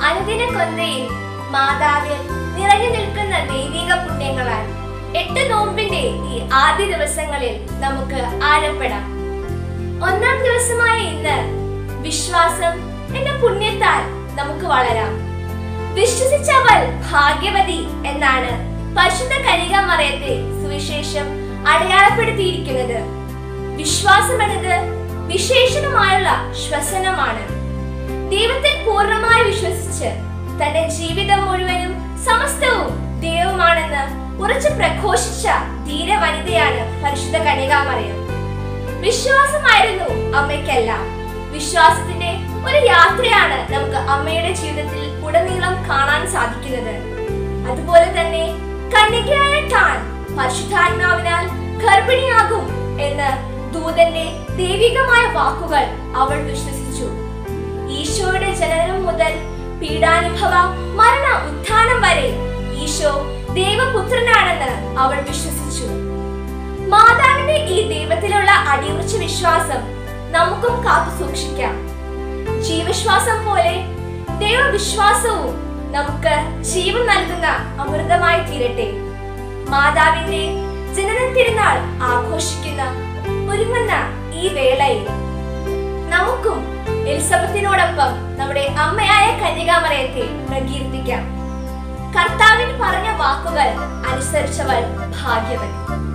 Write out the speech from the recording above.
അനുദിന കൊന്തയിൽ മാതാവിൽ നിറഞ്ഞു നിൽക്കുന്ന ദൈവിക പുണ്യങ്ങളാൽ എട്ട് നോമ്പിന്റെ ഈ ആദ്യ ദിവസങ്ങളിൽ നമുക്ക് ആഴപ്പെടാം ഒന്നാം ദിവസമായ ഇന്ന് വിശ്വാസം എന്ന പുണ്യത്താൽ നമുക്ക് വളരാം വിശ്വസിച്ചവൾ ഭാഗ്യവതി എന്നാണ് പരിശുദ്ധ കനികാമറയത്തെ സുവിശേഷം അടയാളപ്പെടുത്തിയിരിക്കുന്നത് വിശ്വാസം എന്നത് വിശേഷണമായുള്ള ശ്വസനമാണ് ദൈവത്തിൽ പൂർണ്ണമായി വിശ്വസിച്ച് തന്റെ ജീവിതം മുഴുവനും സമസ്തവും ദൈവമാണെന്ന് ഉറച്ചു പ്രഘോഷിച്ച ധീര വനിതയാണ് പരിശുദ്ധ കനികാമറയം വിശ്വാസമായിരുന്നു അമ്മയ്ക്കെല്ലാം വിശ്വാസത്തിന്റെ ഒരു യാത്രയാണ് നമുക്ക് അമ്മയുടെ ജീവിതത്തിൽ ഉടനീളം കാണാൻ സാധിക്കുന്നത് അതുപോലെ തന്നെ കന്യകയായ താൻ പരിശുദ്ധാത്മാവിനാൽ ഗർഭിണിയാകും എന്ന് ദൂതന്റെ ദൈവികമായ വാക്കുകൾ അവൾ വിശ്വസിച്ചു ഈശോയുടെ ജനനം മുതൽ പീഡാനുഭവ മരണ ഉത്ഥാനം വരെ ഈശോ ദൈവപുത്രനാണെന്ന് അവൾ വിശ്വസിച്ചു മാതാവിന്റെ ഈ ദൈവത്തിലുള്ള അടിയുറച്ച വിശ്വാസം നമുക്കും കാത്തു സൂക്ഷിക്കാം ജീവശ്വാസം പോലെ ദൈവവിശ്വാസവും നമുക്ക് ജീവൻ നൽകുന്ന അമൃതമായി തീരട്ടെ മാതാവിന്റെ ജനന തിരുനാൾ ആഘോഷിക്കുന്ന ഒരുങ്ങുന്ന ഈ വേളയിൽ നമുക്കും എലിസബത്തിനോടൊപ്പം നമ്മുടെ അമ്മയായ കന്യകാമറയത്തെ പ്രകീർത്തിക്കാം കർത്താവിന് പറഞ്ഞ വാക്കുകൾ അനുസരിച്ചവൾ ഭാഗ്യവതി